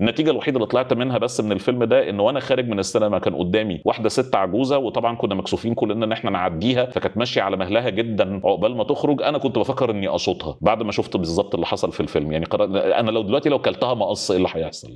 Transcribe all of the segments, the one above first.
النتيجه الوحيده اللي طلعت منها بس من الفيلم ده ان وانا خارج من السينما كان قدامي واحده ست عجوزه وطبعا كنا مكسوفين كلنا ان احنا نعديها فكانت ماشيه على مهلها جدا عقبال ما تخرج انا كنت بفكر اني اشوطها بعد ما شفت بالظبط اللي حصل في الفيلم يعني قرر... انا لو دلوقتي لو كلتها مقص ايه اللي هيحصل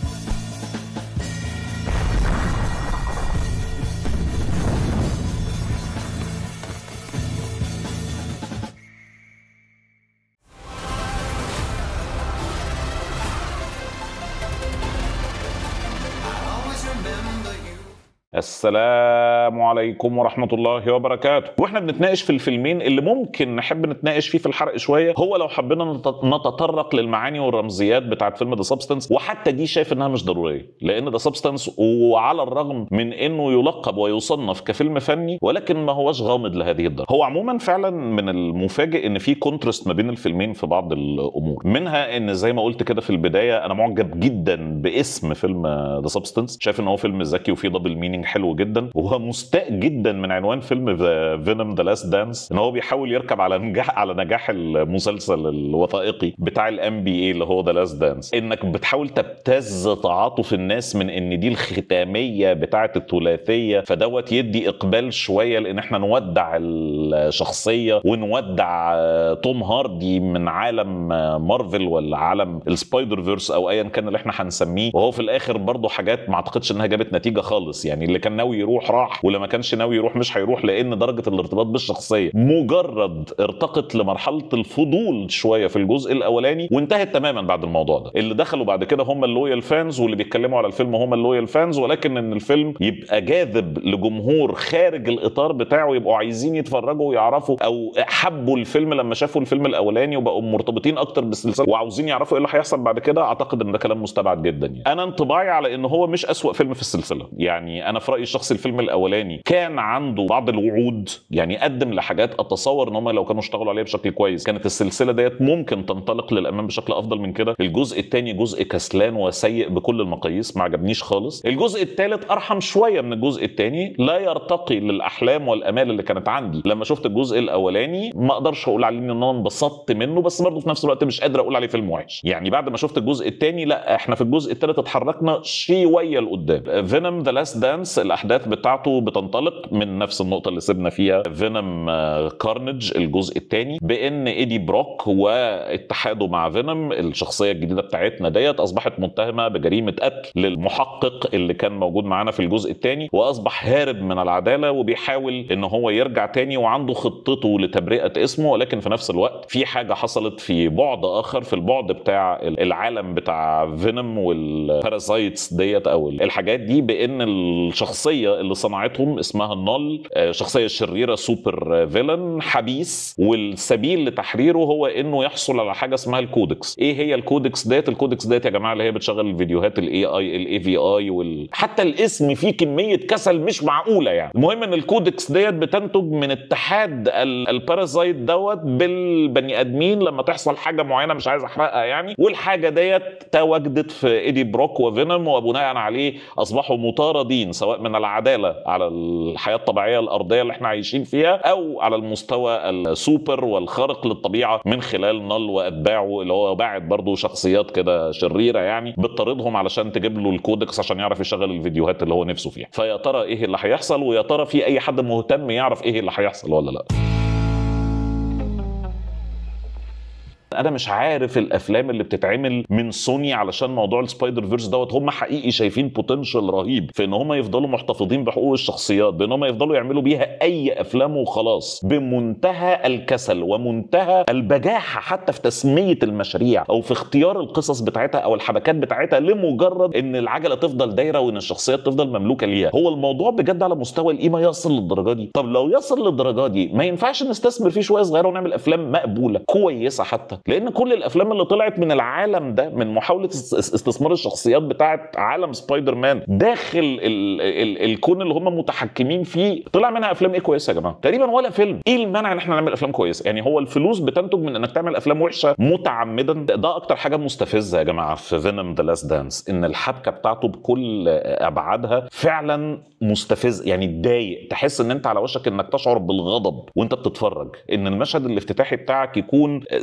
السلام عليكم ورحمة الله وبركاته واحنا بنتناقش في الفيلمين اللي ممكن نحب نتناقش فيه في الحرق شوية هو لو حبينا نت- نتطرق للمعاني والرمزيات بتاعت فيلم ذا سبستنس وحتى دي شايف انها مش ضرورية لان ذا سبستنس وعلى الرغم من انه يلقب ويصنف كفيلم فني ولكن ما هوش غامض لهذه الدرجة هو عموما فعلا من المفاجئ ان في كونترست ما بين الفيلمين في بعض الامور منها ان زي ما قلت كده في البداية انا معجب جدا باسم فيلم ذا سبستنس شايف ان هو فيلم ذكي وفيه دبل مينينج حلو جدا وهو مستاء جدا من عنوان فيلم فينوم ذا لاست دانس ان هو بيحاول يركب على نجاح على نجاح المسلسل الوثائقي بتاع الام بي اي اللي هو ذا لاست دانس انك بتحاول تبتز تعاطف الناس من ان دي الختاميه بتاعه الثلاثيه فدوت يدي اقبال شويه لان احنا نودع الشخصيه ونودع توم هاردي من عالم مارفل ولا عالم السبايدر فيرس او ايا كان اللي احنا هنسميه وهو في الاخر برضه حاجات ما اعتقدش انها جابت نتيجه خالص يعني اللي كان ناوي يروح راح واللي ما كانش ناوي يروح مش هيروح لان درجه الارتباط بالشخصيه مجرد ارتقت لمرحله الفضول شويه في الجزء الاولاني وانتهت تماما بعد الموضوع ده اللي دخلوا بعد كده هم اللويال فانز واللي بيتكلموا على الفيلم هم اللويال فانز ولكن ان الفيلم يبقى جاذب لجمهور خارج الاطار بتاعه يبقوا عايزين يتفرجوا ويعرفوا او حبوا الفيلم لما شافوا الفيلم الاولاني وبقوا مرتبطين اكتر بالسلسله وعاوزين يعرفوا ايه اللي هيحصل بعد كده اعتقد ان ده كلام مستبعد جدا يعني انا انطباعي على ان هو مش اسوأ فيلم في السلسله يعني انا في رايي الشخصي الفيلم الاولاني كان عنده بعض الوعود يعني قدم لحاجات اتصور ان هم لو كانوا اشتغلوا عليها بشكل كويس كانت السلسله ديت ممكن تنطلق للامام بشكل افضل من كده الجزء الثاني جزء كسلان وسيء بكل المقاييس ما عجبنيش خالص الجزء الثالث ارحم شويه من الجزء الثاني لا يرتقي للاحلام والامال اللي كانت عندي لما شفت الجزء الاولاني ما اقدرش اقول عليه ان انا انبسطت منه بس برضه في نفس الوقت مش قادر اقول عليه فيلم وحش يعني بعد ما شفت الجزء الثاني لا احنا في الجزء الثالث اتحركنا شويه لقدام فينوم ذا لاست دانس الاحداث بتاعته بتنطلق من نفس النقطه اللي سيبنا فيها فينوم كارنج الجزء الثاني بان ايدي بروك واتحاده مع فينوم الشخصيه الجديده بتاعتنا ديت اصبحت متهمه بجريمه قتل للمحقق اللي كان موجود معانا في الجزء الثاني واصبح هارب من العداله وبيحاول ان هو يرجع تاني وعنده خطته لتبرئه اسمه ولكن في نفس الوقت في حاجه حصلت في بعد اخر في البعد بتاع العالم بتاع فينوم والباراسايتس ديت او الحاجات دي بان الشخصيه اللي صنعتهم اسمها النال شخصيه شريره سوبر فيلن حبيس والسبيل لتحريره هو انه يحصل على حاجه اسمها الكودكس ايه هي الكودكس ديت الكودكس ديت يا جماعه اللي هي بتشغل الفيديوهات الاي اي الاي في اي وال... حتى الاسم فيه كميه كسل مش معقوله يعني المهم ان الكودكس ديت بتنتج من اتحاد ال- البارازايت دوت بالبني ادمين لما تحصل حاجه معينه مش عايز احرقها يعني والحاجه ديت تواجدت في ايدي بروك وفينوم وبناء عليه اصبحوا مطاردين سواء من العداله على الحياه الطبيعيه الارضيه اللي احنا عايشين فيها او على المستوى السوبر والخارق للطبيعه من خلال نل واتباعه اللي هو باعت برضه شخصيات كده شريره يعني بتطاردهم علشان تجيب له الكودكس عشان يعرف يشغل الفيديوهات اللي هو نفسه فيها فيا ترى ايه اللي هيحصل ويا ترى في اي حد مهتم يعرف ايه اللي هيحصل ولا لا انا مش عارف الافلام اللي بتتعمل من سوني علشان موضوع السبايدر فيرس دوت هم حقيقي شايفين بوتنشال رهيب في ان هم يفضلوا محتفظين بحقوق الشخصيات بان هم يفضلوا يعملوا بيها اي افلام وخلاص بمنتهى الكسل ومنتهى البجاحه حتى في تسميه المشاريع او في اختيار القصص بتاعتها او الحبكات بتاعتها لمجرد ان العجله تفضل دايره وان الشخصيات تفضل مملوكه ليها هو الموضوع بجد على مستوى القيمه يصل للدرجه دي طب لو يصل للدرجه دي ما ينفعش نستثمر فيه شويه صغيره ونعمل افلام مقبوله كويسه حتى لان كل الافلام اللي طلعت من العالم ده من محاوله است- استثمار الشخصيات بتاعه عالم سبايدر مان داخل ال ال الكون اللي هم متحكمين فيه طلع منها افلام ايه كويسه يا جماعه تقريبا ولا فيلم ايه المانع ان احنا نعمل افلام كويسه يعني هو الفلوس بتنتج من انك تعمل افلام وحشه متعمدا ده, ده اكتر حاجه مستفزه يا جماعه في فينوم ذا لاست دانس ان الحبكه بتاعته بكل ابعادها فعلا مستفز يعني تضايق تحس ان انت على وشك انك تشعر بالغضب وانت بتتفرج ان المشهد الافتتاحي بتاعك يكون سوبر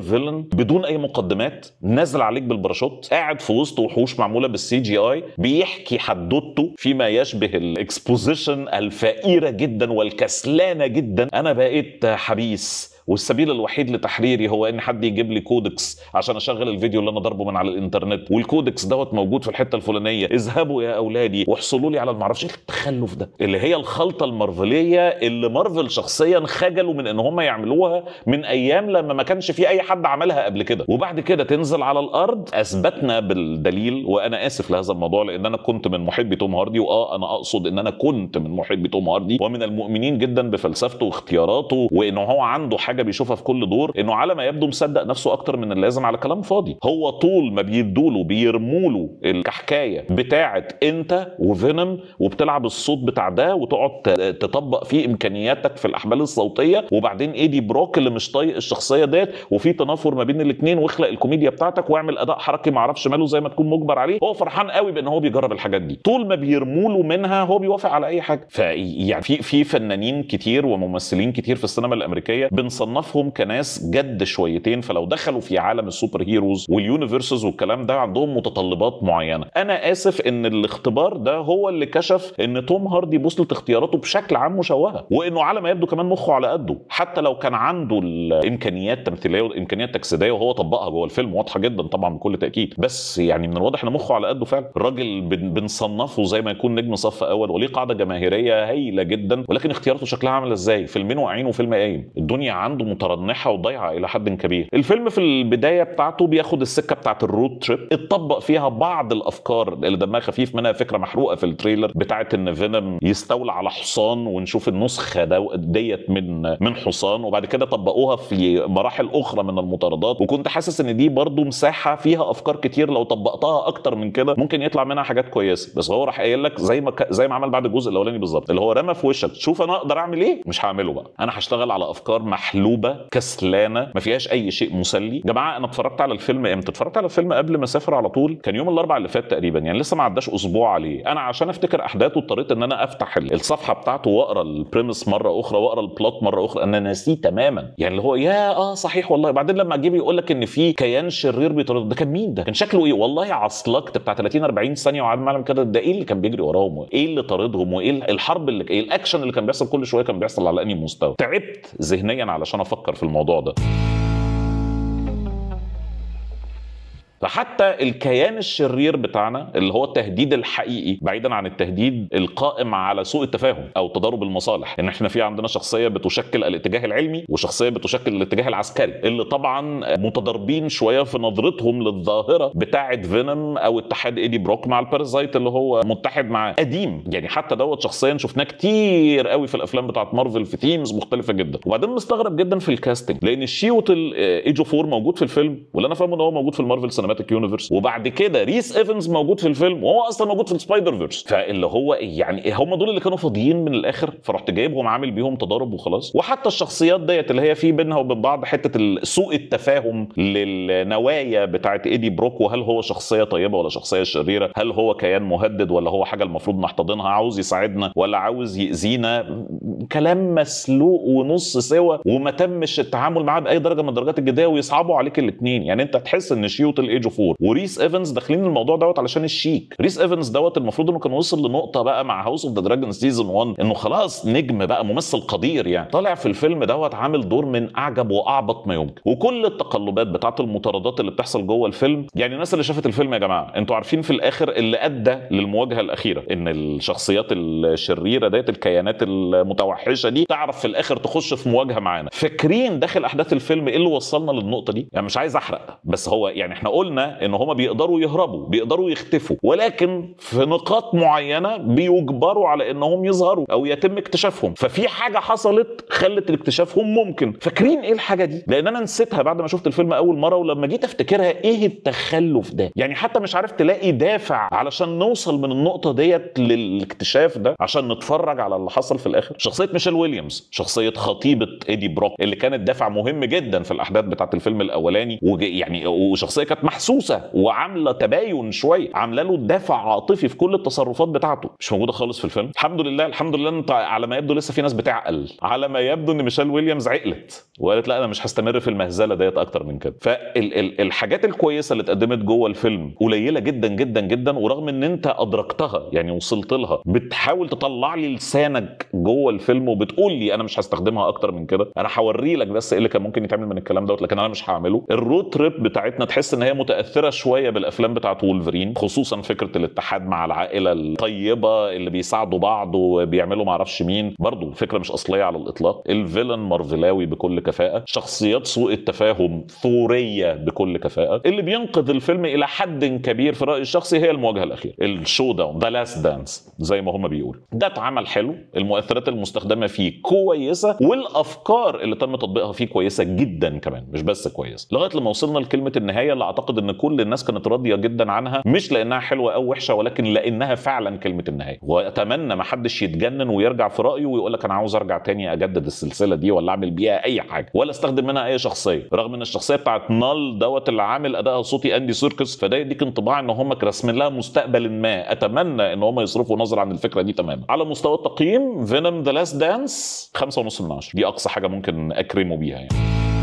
سوبر فيلن بدون اي مقدمات نازل عليك بالباراشوت قاعد في وسط وحوش معموله بالسي جي اي بيحكي حدوته فيما يشبه الاكسبوزيشن الفقيره جدا والكسلانه جدا انا بقيت حبيس والسبيل الوحيد لتحريري هو ان حد يجيب لي كودكس عشان اشغل الفيديو اللي انا ضربه من على الانترنت والكودكس دوت موجود في الحته الفلانيه اذهبوا يا اولادي واحصلوا لي على المعرفش ايه التخلف ده اللي هي الخلطه المارفليه اللي مارفل شخصيا خجلوا من ان هم يعملوها من ايام لما ما كانش في اي حد عملها قبل كده وبعد كده تنزل على الارض اثبتنا بالدليل وانا اسف لهذا الموضوع لان انا كنت من محبي توم هاردي واه انا اقصد ان انا كنت من محبي توم هاردي ومن المؤمنين جدا بفلسفته واختياراته وانه هو عنده حاجه بيشوفها في كل دور انه على ما يبدو مصدق نفسه اكتر من اللازم على كلام فاضي هو طول ما بيدوله بيرموله الكحكايه بتاعه انت وفينوم وبتلعب الصوت بتاع ده وتقعد تطبق فيه امكانياتك في الاحبال الصوتيه وبعدين ايدي بروك اللي مش طايق الشخصيه ديت وفي تنافر ما بين الاثنين واخلق الكوميديا بتاعتك واعمل اداء حركي ما اعرفش ماله زي ما تكون مجبر عليه هو فرحان قوي بان هو بيجرب الحاجات دي طول ما بيرموله منها هو بيوافق على اي حاجه فيعني في في فنانين كتير وممثلين كتير في السينما الامريكيه بنصنفهم كناس جد شويتين فلو دخلوا في عالم السوبر هيروز واليونيفرسز والكلام ده عندهم متطلبات معينه انا اسف ان الاختبار ده هو اللي كشف ان توم هاردي بوصلت اختياراته بشكل عام مشوهه وانه على ما يبدو كمان مخه على قده حتى لو كان عنده الامكانيات التمثيليه والامكانيات التجسيديه وهو طبقها جوه الفيلم واضحه جدا طبعا بكل تاكيد بس يعني من الواضح ان مخه على قده فعلا الراجل بن بنصنفه زي ما يكون نجم صف اول وليه قاعده جماهيريه هايله جدا ولكن اختياراته شكلها عامله ازاي فيلمين واقعين وفيلم قايم الدنيا عنده مترنحه وضايعه الى حد كبير الفيلم في البدايه بتاعته بياخد السكه بتاعت الرود تريب اتطبق فيها بعض الافكار اللي دمها خفيف منها فكره محروقه في التريلر بتاعت ان فينوم يستولى على حصان ونشوف النسخه ديت من من حصان وبعد كده طبقوها في مراحل اخرى من المطاردات وكنت حاسس ان دي برضو مساحه فيها افكار كتير لو طبقتها اكتر من كده ممكن يطلع منها حاجات كويسه بس هو راح قايل لك زي ما ك... زي ما عمل بعد الجزء الاولاني بالظبط اللي هو رمى في وشك شوف انا اقدر اعمل ايه مش هعمله بقى انا هشتغل على افكار محلوبه كسلانه ما فيهاش اي شيء مسلي يا جماعه انا اتفرجت على الفيلم امتى اتفرجت على الفيلم قبل ما اسافر على طول كان يوم الاربعاء اللي فات تقريبا يعني لسه ما عداش اسبوع عليه انا عشان افتكر احداثه اضطريت ان انا افتح الصفحه بتاعته واقرا البريمس مره اخرى واقرا البلوت مره اخرى انا ناسيه تماما يعني اللي هو يا اه صحيح والله بعدين لما اجيب يقول لك ان في كيان شرير بيطرد ده كان مين ده كان شكله ايه والله عصلكت بتاع 30 40 ثانيه وقعد معلم كده ده ايه اللي كان بيجري وراهم ايه اللي طاردهم وايه الحرب اللي ايه الاكشن اللي كان بيحصل كل شويه كان بيحصل على انهي مستوى تعبت ذهنيا علشان افكر في الموضوع ده فحتى الكيان الشرير بتاعنا اللي هو التهديد الحقيقي بعيدا عن التهديد القائم على سوء التفاهم او تضارب المصالح ان احنا في عندنا شخصيه بتشكل الاتجاه العلمي وشخصيه بتشكل الاتجاه العسكري اللي طبعا متضاربين شويه في نظرتهم للظاهره بتاعه فينوم او اتحاد ايدي بروك مع البارازايت اللي هو متحد معاه قديم يعني حتى دوت شخصيا شفناه كتير قوي في الافلام بتاعه مارفل في ثيمز مختلفه جدا وبعدين مستغرب جدا في الكاستنج لان الشيوت ايجو 4 موجود في الفيلم واللي انا فاهمه ان هو موجود في المارفل سينماتيك يونيفرس وبعد كده ريس ايفنز موجود في الفيلم وهو اصلا موجود في السبايدر فيرس فاللي هو يعني هم دول اللي كانوا فاضيين من الاخر فرحت جايبهم عامل بيهم تضارب وخلاص وحتى الشخصيات ديت اللي هي في بينها وبين بعض حته سوء التفاهم للنوايا بتاعت ايدي بروك وهل هو شخصيه طيبه ولا شخصيه شريره هل هو كيان مهدد ولا هو حاجه المفروض نحتضنها عاوز يساعدنا ولا عاوز يأذينا كلام مسلوق ونص سوا وما تمش التعامل معاه باي درجه من درجات الجديه ويصعبوا عليك الاثنين يعني انت تحس ان شيوت الايج اوف 4 وريس ايفنز داخلين الموضوع دوت علشان الشيك ريس ايفنز دوت المفروض انه كان وصل لنقطه بقى مع هاوس اوف ذا دراجون سيزون 1 انه خلاص نجم بقى ممثل قدير يعني طالع في الفيلم دوت عامل دور من اعجب واعبط ما يمكن وكل التقلبات بتاعت المطاردات اللي بتحصل جوه الفيلم يعني الناس اللي شافت الفيلم يا جماعه انتوا عارفين في الاخر اللي ادى للمواجهه الاخيره ان الشخصيات الشريره ديت الكيانات المتوحشه دي تعرف في الاخر تخش في مواجهه معانا فاكرين داخل احداث الفيلم ايه اللي وصلنا للنقطه دي يعني مش عايز احرق بس هو يعني احنا قلنا ان هما بيقدروا يهربوا بيقدروا يختفوا ولكن في نقاط معينه بيجبروا على انهم يظهروا او يتم اكتشافهم ففي حاجه حصلت خلت اكتشافهم ممكن فاكرين ايه الحاجه دي لان انا نسيتها بعد ما شفت الفيلم اول مره ولما جيت افتكرها ايه التخلف ده يعني حتى مش عارف تلاقي دافع علشان نوصل من النقطه ديت للاكتشاف ده عشان نتفرج على اللي حصل في الاخر شخصيه ميشيل ويليامز شخصيه خطيبه ايدي بروك اللي كانت دافع مهم جدا في الاحداث بتاعه الفيلم الاولاني ويعني وشخصيه كانت محسوسه وعامله تباين شويه عامله له دافع عاطفي في كل التصرفات بتاعته مش موجوده خالص في الفيلم الحمد لله الحمد لله انت على ما يبدو لسه في ناس بتعقل على ما يبدو ان ميشيل ويليامز عقلت وقالت لا انا مش هستمر في المهزله ديت اكتر من كده فالحاجات الكويسه اللي اتقدمت جوه الفيلم قليله جدا جدا جدا ورغم ان انت ادركتها يعني وصلت لها بتحاول تطلع لي لسانك جوه الفيلم وبتقول لي انا مش هستخدمها اكتر من كده انا هوري لك بس ايه اللي كان ممكن يتعمل من الكلام دوت لكن انا مش هعمله الرود تريب بتاعتنا تحس ان هي متاثره شويه بالافلام بتاعت وولفرين خصوصا فكره الاتحاد مع العائله الطيبه اللي بيساعدوا بعض وبيعملوا معرفش مين برضه فكره مش اصليه على الاطلاق الفيلن مارفلاوي بكل كفاءه شخصيات سوء التفاهم ثوريه بكل كفاءه اللي بينقذ الفيلم الى حد كبير في رايي الشخصي هي المواجهه الاخيره الشو داون ذا لاست دانس زي ما هم بيقولوا ده اتعمل حلو المؤثرات المستخدمه فيه كويسه والافكار اللي تم تطبيقها فيه كويسه جدا كمان مش بس كويس لغايه لما وصلنا لكلمه النهايه اللي اعتقد ان كل الناس كانت راضيه جدا عنها مش لانها حلوه او وحشه ولكن لانها فعلا كلمه النهايه واتمنى ما حدش يتجنن ويرجع في رايه ويقول لك انا عاوز ارجع تاني اجدد السلسله دي ولا اعمل بيها اي حاجه ولا استخدم منها اي شخصيه رغم ان الشخصيه بتاعت نال دوت اللي عامل ادائها صوتي اندي سيركس فده يديك انطباع ان هم راسمين لها مستقبل ما اتمنى ان هم يصرفوا نظر عن الفكره دي تماما على مستوى التقييم فينوم ذا لاست دانس 5.5 من 10 دي اقصى حاجه ممكن اكرمه بيها يعني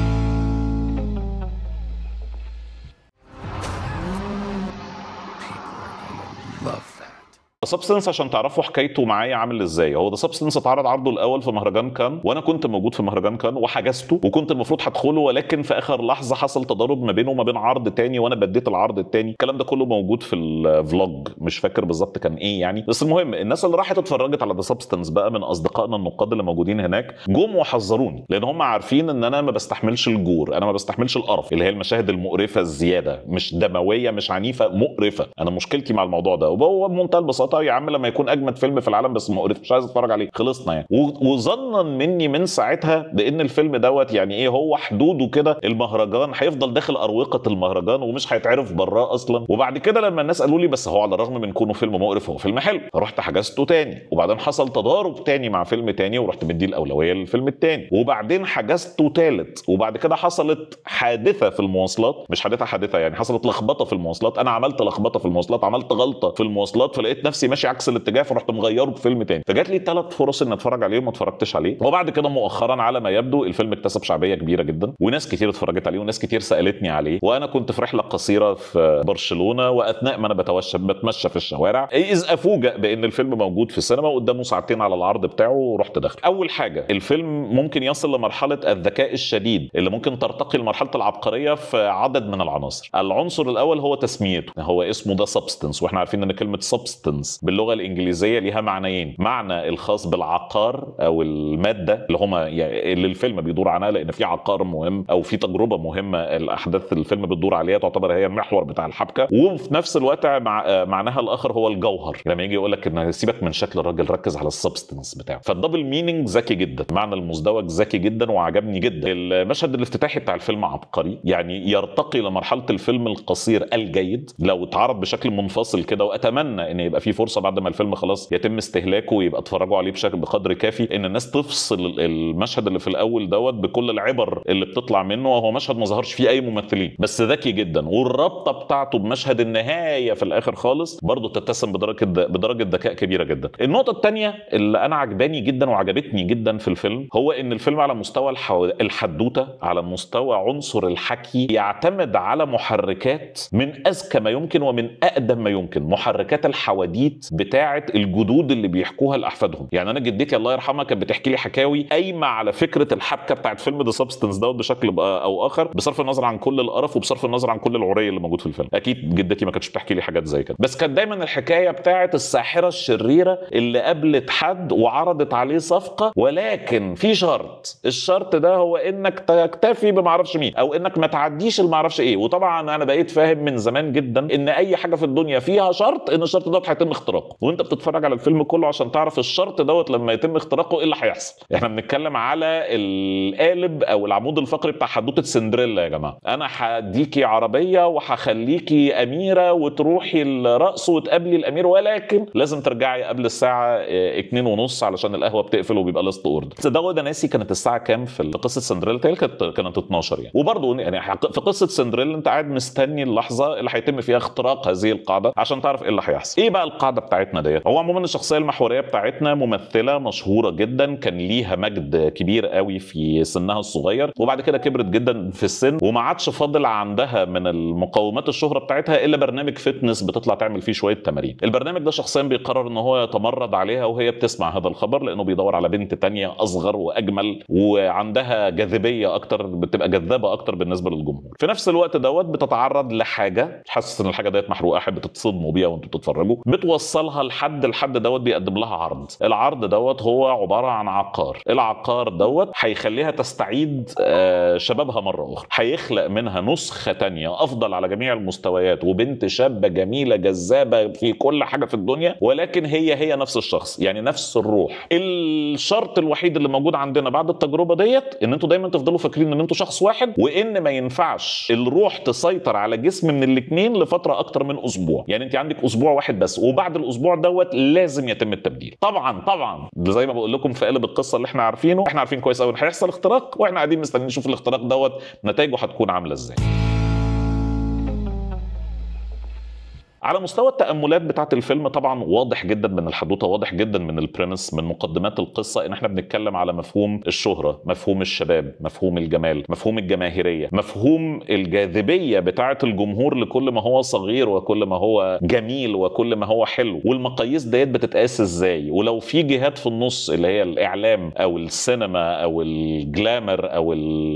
سبستنس عشان تعرفوا حكايته معايا عامل ازاي هو ده سبستنس اتعرض عرضه الاول في مهرجان كان وانا كنت موجود في مهرجان كان وحجزته وكنت المفروض هدخله ولكن في اخر لحظه حصل تضارب ما بينه وما بين عرض تاني وانا بديت العرض التاني الكلام ده كله موجود في الفلوج مش فاكر بالظبط كان ايه يعني بس المهم الناس اللي راحت اتفرجت على ذا سبستنس بقى من اصدقائنا النقاد اللي موجودين هناك جم وحذروني لان هم عارفين ان انا ما بستحملش الجور انا ما بستحملش القرف اللي هي المشاهد المقرفه الزياده مش دمويه مش عنيفه مقرفه انا مشكلتي مع الموضوع ده وهو بمنتهى البساطه يا عم لما يكون اجمد فيلم في العالم بس مقرف مش عايز اتفرج عليه خلصنا يعني وظنا مني من ساعتها بان الفيلم دوت يعني ايه هو حدوده كده المهرجان هيفضل داخل اروقه المهرجان ومش هيتعرف براه اصلا وبعد كده لما الناس قالوا لي بس هو على الرغم من كونه فيلم مقرف هو فيلم حلو فرحت حجزته تاني وبعدين حصل تضارب تاني مع فيلم تاني ورحت مدي الاولويه للفيلم التاني وبعدين حجزته تالت وبعد كده حصلت حادثه في المواصلات مش حادثه حادثه يعني حصلت لخبطه في المواصلات انا عملت لخبطه في المواصلات عملت غلطه في المواصلات فلقيت نفسي ماشي عكس الاتجاه فرحت مغيره بفيلم تاني فجات لي ثلاث فرص ان اتفرج عليه وما اتفرجتش عليه وبعد كده مؤخرا على ما يبدو الفيلم اكتسب شعبيه كبيره جدا وناس كتير اتفرجت عليه وناس كتير سالتني عليه وانا كنت في رحله قصيره في برشلونه واثناء ما انا بتوشى بتمشى في الشوارع اذ افوجئ بان الفيلم موجود في السينما قدامه ساعتين على العرض بتاعه ورحت داخل اول حاجه الفيلم ممكن يصل لمرحله الذكاء الشديد اللي ممكن ترتقي لمرحله العبقريه في عدد من العناصر العنصر الاول هو تسميته هو اسمه ده سبستنس واحنا عارفين ان كلمه سبستنس باللغه الانجليزيه ليها معنيين معنى الخاص بالعقار او الماده اللي هما يعني اللي الفيلم بيدور عنها لان في عقار مهم او في تجربه مهمه الاحداث الفيلم بتدور عليها تعتبر هي المحور بتاع الحبكه وفي نفس الوقت مع معناها الاخر هو الجوهر لما يجي يقول لك ان سيبك من شكل الراجل ركز على السبستنس بتاعه فالدبل مينينج ذكي جدا معنى المزدوج ذكي جدا وعجبني جدا المشهد الافتتاحي بتاع الفيلم عبقري يعني يرتقي لمرحله الفيلم القصير الجيد لو اتعرض بشكل منفصل كده واتمنى ان يبقى في فرصه بعد ما الفيلم خلاص يتم استهلاكه ويبقى اتفرجوا عليه بشكل بقدر كافي ان الناس تفصل المشهد اللي في الاول دوت بكل العبر اللي بتطلع منه وهو مشهد ما ظهرش فيه اي ممثلين بس ذكي جدا والرابطه بتاعته بمشهد النهايه في الاخر خالص برضه تتسم بدرجه بدرجه ذكاء كبيره جدا النقطه الثانيه اللي انا عجباني جدا وعجبتني جدا في الفيلم هو ان الفيلم على مستوى الحو... الحدوته على مستوى عنصر الحكي يعتمد على محركات من اذكى ما يمكن ومن اقدم ما يمكن محركات الحواديت بتاعه الجدود اللي بيحكوها لاحفادهم يعني انا جدتي الله يرحمها كانت بتحكي لي حكاوي قايمه على فكره الحبكه بتاعت فيلم ذا سبستنس دوت بشكل او اخر بصرف النظر عن كل القرف وبصرف النظر عن كل العري اللي موجود في الفيلم اكيد جدتي ما كانتش بتحكي لي حاجات زي كده بس كانت دايما الحكايه بتاعت الساحره الشريره اللي قابلت حد وعرضت عليه صفقه ولكن في شرط الشرط ده هو انك تكتفي بمعرفش مين او انك ما تعديش المعرفش ايه وطبعا انا بقيت فاهم من زمان جدا ان اي حاجه في الدنيا فيها شرط ان الشرط ده هيتم اختراقه وانت بتتفرج على الفيلم كله عشان تعرف الشرط دوت لما يتم اختراقه ايه اللي هيحصل احنا بنتكلم على القالب او العمود الفقري بتاع حدوته سندريلا يا جماعه انا هديكي عربيه وهخليكي اميره وتروحي الرقص وتقابلي الامير ولكن لازم ترجعي قبل الساعه آه، اتنين ونص علشان القهوه بتقفل وبيبقى لاست اوردر ده ده ناسي كانت الساعه كام في قصه سندريلا كانت كانت 12 يعني وبرضه يعني في قصه سندريلا انت قاعد مستني اللحظه اللي هيتم فيها اختراق هذه القاعده عشان تعرف ايه اللي هيحصل ايه بقى القاعده بتاعتنا ديت هو عموما الشخصيه المحوريه بتاعتنا ممثله مشهوره جدا كان ليها مجد كبير قوي في سنها الصغير وبعد كده كبرت جدا في السن وما عادش فاضل عندها من المقومات الشهره بتاعتها الا برنامج فتنس بتطلع تعمل فيه شويه تمارين البرنامج ده شخصيا بيقرر ان هو يتمرد عليها وهي بتسمع هذا الخبر لانه بيدور على بنت تانية اصغر واجمل وعندها جاذبيه اكتر بتبقى جذابه اكتر بالنسبه للجمهور في نفس الوقت دوت بتتعرض لحاجه حاسس ان الحاجه ديت محروقه حابب بتتصدموا بيها وانتوا بتتفرجوا بتوصلها لحد الحد دوت بيقدم لها عرض العرض دوت هو عباره عن عقار العقار دوت هيخليها تستعيد آه، شبابها مره اخرى هيخلق منها نسخه تانية افضل على جميع المستويات وبنت شابه جميله جذابه في كل حاجه في الدنيا ولكن هي هي نفس الشخص يعني نفس الروح الشرط الوحيد اللي موجود عندنا بعد التجربه ديت ان انتوا دايما تفضلوا فاكرين ان انتوا شخص واحد وان ما ينفعش الروح تسيطر على جسم من الاثنين لفتره اكتر من اسبوع يعني انت عندك اسبوع واحد بس وبعد الاسبوع دوت لازم يتم التبديل طبعا طبعا زي ما بقول لكم في قالب القصه اللي احنا عارفينه احنا عارفين كويس قوي هيحصل اختراق واحنا قاعدين مستنيين نشوف الاختراق دوت نتائجه هتكون عامله ازاي على مستوى التاملات بتاعه الفيلم طبعا واضح جدا من الحدوته واضح جدا من البريمس من مقدمات القصه ان احنا بنتكلم على مفهوم الشهره مفهوم الشباب مفهوم الجمال مفهوم الجماهيريه مفهوم الجاذبيه بتاعه الجمهور لكل ما هو صغير وكل ما هو جميل وكل ما هو حلو والمقاييس ديت بتتقاس ازاي ولو في جهات في النص اللي هي الاعلام او السينما او الجلامر او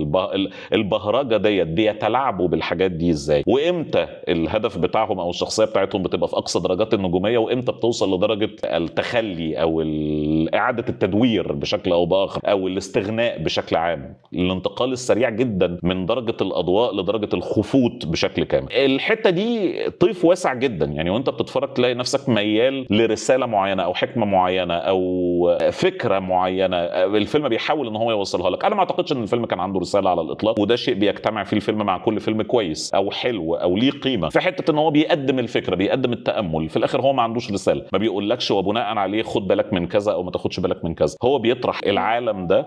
البهرجه ديت بيتلاعبوا بالحاجات دي ازاي وامتى الهدف بتاعهم او الشخصيه بتاعتهم بتبقى في اقصى درجات النجوميه وامتى بتوصل لدرجه التخلي او اعاده التدوير بشكل او باخر او الاستغناء بشكل عام الانتقال السريع جدا من درجه الاضواء لدرجه الخفوت بشكل كامل الحته دي طيف واسع جدا يعني وانت بتتفرج تلاقي نفسك ميال لرساله معينه او حكمه معينه او فكره معينه الفيلم بيحاول ان هو يوصلها لك انا ما اعتقدش ان الفيلم كان عنده رساله على الاطلاق وده شيء بيجتمع فيه الفيلم مع كل فيلم كويس او حلو او ليه قيمه في حته ان هو بيقدم الفكره الفكره بيقدم التامل في الاخر هو ما عندوش رساله ما بيقولكش وبناء عليه خد بالك من كذا او ما تاخدش بالك من كذا هو بيطرح العالم ده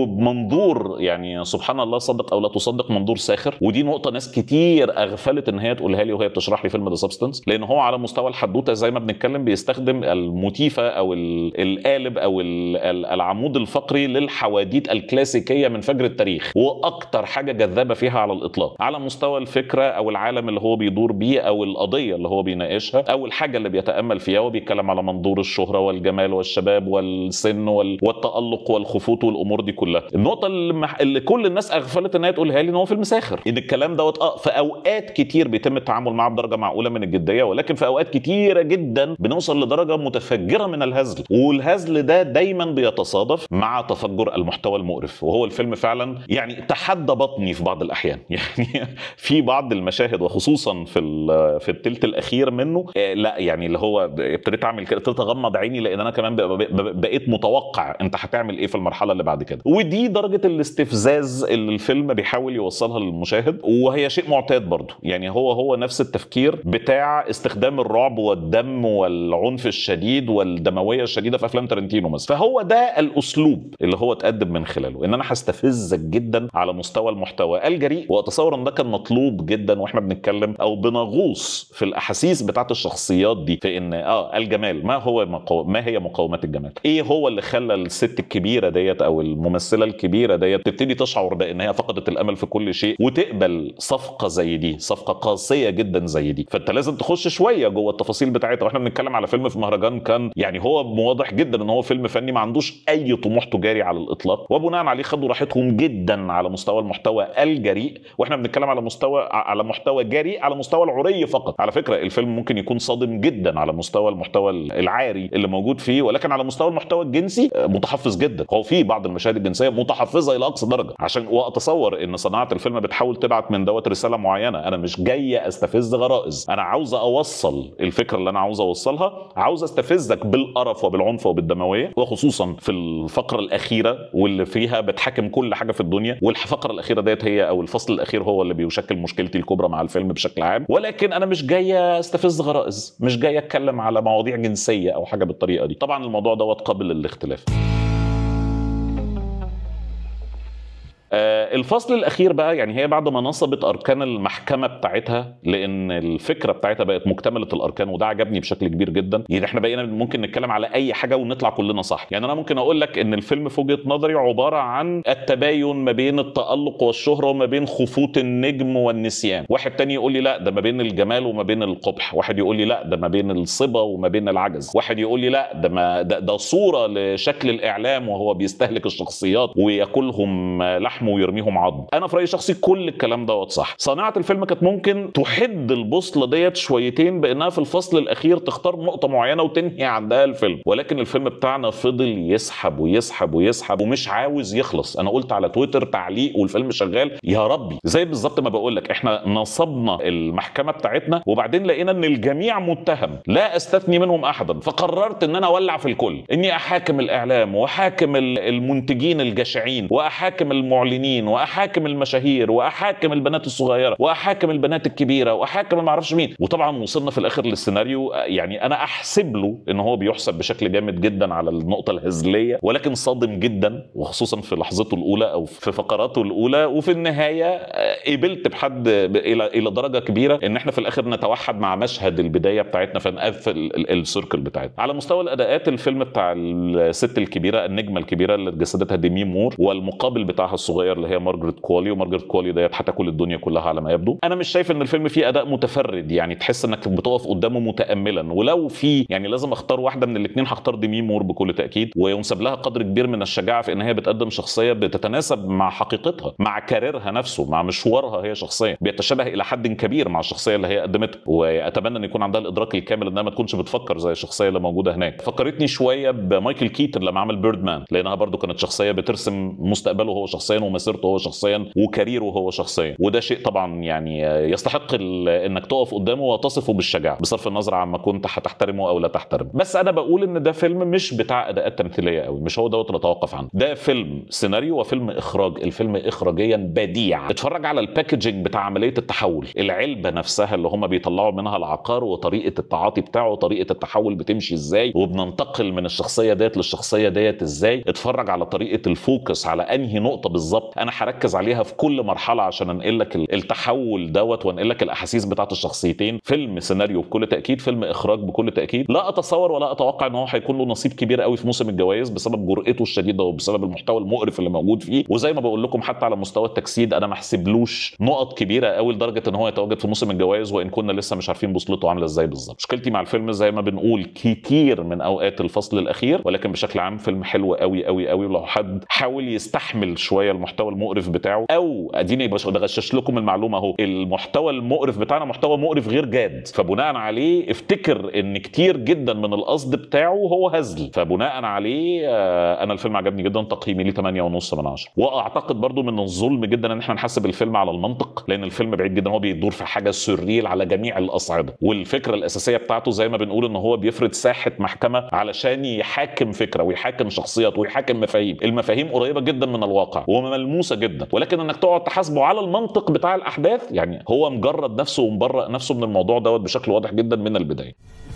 وبمنظور يعني سبحان الله صدق او لا تصدق منظور ساخر ودي نقطه ناس كتير اغفلت ان هي تقولها لي وهي بتشرح لي فيلم ذا سبستنس لان هو على مستوى الحدوته زي ما بنتكلم بيستخدم الموتيفه او القالب او العمود الفقري للحواديت الكلاسيكيه من فجر التاريخ واكتر حاجه جذابه فيها على الاطلاق على مستوى الفكره او العالم اللي هو بيدور بيه او القضيه اللي هو بيناقشها او الحاجه اللي بيتامل فيها وبيتكلم على منظور الشهره والجمال والشباب والسن والتالق والخفوت والامور دي كلها النقطه اللي, مح... اللي كل الناس اغفلت ان هي تقولها لي ان هو فيلم ساخر ان الكلام دوت اه في اوقات كتير بيتم التعامل معاه بدرجه معقوله من الجديه ولكن في اوقات كتيره جدا بنوصل لدرجه متفجره من الهزل والهزل ده دايما بيتصادف مع تفجر المحتوى المقرف وهو الفيلم فعلا يعني تحدى بطني في بعض الاحيان يعني في بعض المشاهد وخصوصا في في الثلث الاخير منه آه لا يعني اللي هو ابتديت اعمل كده ابتديت اغمض عيني لان انا كمان بقيت متوقع انت هتعمل ايه في المرحله اللي بعد كده ودي درجه الاستفزاز اللي الفيلم بيحاول يوصلها للمشاهد وهي شيء معتاد برضه يعني هو هو نفس التفكير بتاع استخدام الرعب والدم والعنف الشديد والدمويه الشديده في افلام تارنتينو مثلا فهو ده الاسلوب اللي هو اتقدم من خلاله ان انا هستفزك جدا على مستوى المحتوى الجريء واتصور ان ده كان مطلوب جدا واحنا بنتكلم او بنغوص في الاحاسيس بتاعت الشخصيات دي في ان اه الجمال ما هو مقو... ما هي مقومات الجمال ايه هو اللي خلى الست الكبيره ديت او الممثله الكبيره ديت تبتدي تشعر بان هي فقدت الامل في كل شيء وتقبل صفقه زي دي صفقه قاسيه جدا زي دي فانت لازم تخش شويه جوه التفاصيل بتاعتها واحنا بنتكلم على فيلم في مهرجان كان يعني هو واضح جدا ان هو فيلم فني ما عندوش اي طموح تجاري على الاطلاق وبناء عليه خدوا راحتهم جدا على مستوى المحتوى الجريء واحنا بنتكلم على مستوى على محتوى جريء على مستوى العري فقط على فكره الفيلم ممكن يكون صادم جدا على مستوى المحتوى العاري اللي موجود فيه ولكن على مستوى المحتوى الجنسي آه، متحفظ جدا هو في بعض المشاهد الجنسيه متحفظه الى اقصى درجه عشان واتصور ان صناعه الفيلم بتحاول تبعت من دوت رساله معينه انا مش جاي استفز غرائز انا عاوز اوصل الفكره اللي انا عاوز اوصلها عاوز استفزك بالقرف وبالعنف وبالدمويه وخصوصا في الفقره الاخيره واللي فيها بتحاكم كل حاجه في الدنيا والفقره الاخيره ديت هي او الفصل الاخير هو اللي بيشكل مشكلتي الكبرى مع الفيلم بشكل عام ولكن انا مش جاي استفز غرائز مش جاي اتكلم على مواضيع جنسيه او حاجه بالطريقه دي طبعا الموضوع دوت قابل للاختلاف آه، الفصل الاخير بقى يعني هي بعد ما نصبت اركان المحكمه بتاعتها لان الفكره بتاعتها بقت مكتمله الاركان وده عجبني بشكل كبير جدا يعني احنا بقينا ممكن نتكلم على اي حاجه ونطلع كلنا صح يعني انا ممكن اقول لك ان الفيلم في وجهه نظري عباره عن التباين ما بين التالق والشهره وما بين خفوت النجم والنسيان واحد تاني يقول لي لا ده ما بين الجمال وما بين القبح واحد يقول لي لا ده ما بين الصبا وما بين العجز واحد يقول لي لا ده ما ده, ده صوره لشكل الاعلام وهو بيستهلك الشخصيات وياكلهم لحم لحم ويرميهم عظم انا في رايي شخصي كل الكلام دوت صح صناعه الفيلم كانت ممكن تحد البوصله ديت شويتين بانها في الفصل الاخير تختار نقطه معينه وتنهي عندها الفيلم ولكن الفيلم بتاعنا فضل يسحب ويسحب ويسحب ومش عاوز يخلص انا قلت على تويتر تعليق والفيلم شغال يا ربي زي بالظبط ما بقول لك احنا نصبنا المحكمه بتاعتنا وبعدين لقينا ان الجميع متهم لا استثني منهم احدا فقررت ان انا اولع في الكل اني احاكم الاعلام واحاكم المنتجين الجشعين واحاكم المعلنين المعلنين واحاكم المشاهير واحاكم البنات الصغيره واحاكم البنات الكبيره واحاكم ما اعرفش مين وطبعا وصلنا في الاخر للسيناريو يعني انا احسب له ان هو بيحسب بشكل جامد جدا على النقطه الهزليه ولكن صادم جدا وخصوصا في لحظته الاولى او في فقراته الاولى وفي النهايه آه، قبلت بحد الى الى درجه كبيره ان احنا في الاخر نتوحد مع مشهد البدايه بتاعتنا فنقفل السيركل بتاعتنا على مستوى الاداءات الفيلم بتاع الست الكبيره النجمه الكبيره اللي جسدتها ديمي مور والمقابل بتاعها الصغير الصغير اللي هي مارجريت كولي ومارجريت كولي ديت هتاكل الدنيا كلها على ما يبدو انا مش شايف ان الفيلم فيه اداء متفرد يعني تحس انك بتقف قدامه متاملا ولو في يعني لازم اختار واحده من الاثنين هختار ديمي مور بكل تاكيد وينسب لها قدر كبير من الشجاعه في ان هي بتقدم شخصيه بتتناسب مع حقيقتها مع كاريرها نفسه مع مشوارها هي شخصيا بيتشابه الى حد كبير مع الشخصيه اللي هي قدمتها واتمنى ان يكون عندها الادراك الكامل انها ما تكونش بتفكر زي الشخصيه اللي موجوده هناك فكرتني شويه بمايكل كيتن لما عمل بيرد مان لانها برضو كانت شخصيه بترسم مستقبله هو شخصيا ومسيرته هو شخصيا وكاريره هو شخصيا وده شيء طبعا يعني يستحق انك تقف قدامه وتصفه بالشجاعه بصرف النظر عما كنت هتحترمه او لا تحترمه بس انا بقول ان ده فيلم مش بتاع اداءات تمثيليه قوي مش هو دوت اللي اتوقف عنه ده فيلم سيناريو وفيلم اخراج الفيلم اخراجيا بديع اتفرج على الباكجينج بتاع عمليه التحول العلبه نفسها اللي هم بيطلعوا منها العقار وطريقه التعاطي بتاعه وطريقه التحول بتمشي ازاي وبننتقل من الشخصيه ديت للشخصيه ديت ازاي اتفرج على طريقه الفوكس على انهي نقطه بالظبط انا هركز عليها عليها في كل مرحله عشان انقل لك التحول دوت وانقل لك الاحاسيس بتاعت الشخصيتين فيلم سيناريو بكل تاكيد فيلم اخراج بكل تاكيد لا اتصور ولا اتوقع ان هو هيكون له نصيب كبير قوي في موسم الجوائز بسبب جرأته الشديده وبسبب المحتوى المقرف اللي موجود فيه وزي ما بقول لكم حتى على مستوى التجسيد انا ما احسبلوش نقط كبيره قوي لدرجه ان هو يتواجد في موسم الجوائز وان كنا لسه مش عارفين بوصلته عامله ازاي بالظبط مشكلتي مع الفيلم زي ما بنقول كتير من اوقات الفصل الاخير ولكن بشكل عام فيلم حلو قوي قوي قوي ولو حد حاول يستحمل شويه المحتوى المقرف بتاعه او اديني بغشش لكم المعلومه اهو المحتوى المقرف بتاعنا محتوى مقرف غير جاد فبناء عليه افتكر ان كتير جدا من القصد بتاعه هو هزل فبناء عليه آه، انا الفيلم عجبني جدا تقييمي ليه 8 ونص من 10 واعتقد برضو من الظلم جدا ان احنا نحسب الفيلم على المنطق لان الفيلم بعيد جدا هو بيدور في حاجه سريل على جميع الاصعده والفكره الاساسيه بتاعته زي ما بنقول ان هو بيفرض ساحه محكمه علشان يحاكم فكره ويحاكم شخصيات ويحاكم مفاهيم المفاهيم قريبه جدا من الواقع وملموسه جدا ولكن انك تقعد تحاسبه على المنطق بتاع الاحداث يعني هو مجرد نفسه ومبرأ نفسه من الموضوع دوت بشكل واضح جدا من البدايه